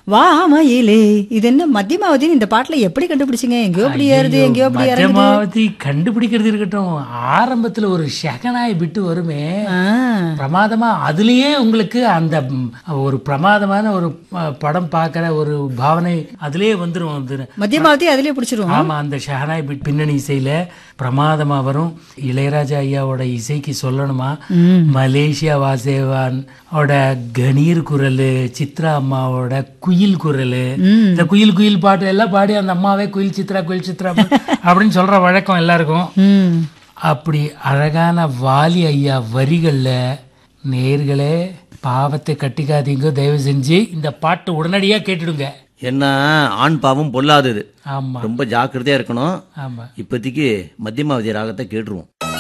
வா மயிலே இது என்ன மத்தியமாவதின்னு இந்த பாட்டுல எப்படி கண்டுபிடிச்சீங்க எங்கேயோ இப்படி ஏறுது ஐயோ, எங்கேயோ இப்படி இறங்குது மத்தியமாவதி கண்டுபிடிக்கிறது இருக்கட்டும் ஆரம்பத்துல ஒரு ஷெகனாய் விட்டு வருமே ஆ, பிரமாதமா அதுலயே உங்களுக்கு அந்த ம், ஒரு பிரமாதமான ஒரு அஹ், படம் பார்க்குற ஒரு பாவனை அதுலயே வந்துரும் வந்து மத்தியமாவதி அதுலயே பிடிச்சிருவோம் ஆமா அந்த ஷஹனாய் பிட் பின்னணி இசையில பிரமாதமா வரும் இளையராஜா ஐயாவோட இசைக்கு சொல்லணுமா மலேசியா வாசேவான் ஓட கணீர் குரல் சித்ரா அம்மாவோட குயில் குரல் இந்த குயில் குயில் பாட்டு எல்லாம் பாடி அந்த அம்மாவே குயில் சித்ரா குயில் சித்ரா அப்படின்னு சொல்ற வழக்கம் எல்லாருக்கும் ம் அப்படி அழகான வாலி ஐயா வரிகள்ல நேர்களே பாவத்தை கட்டிக்காதீங்க தயவு செஞ்சு இந்த பாட்டு உடனடியா கேட்டுடுங்க என்ன ஆண் பாவம் பொல்லாதது ஆமா ரொம்ப ஜாக்கிரதையா இருக்கணும் ஆமா இப்போதைக்கு மத்தியமாவதி ராகத்தை கேட்டுருவோம்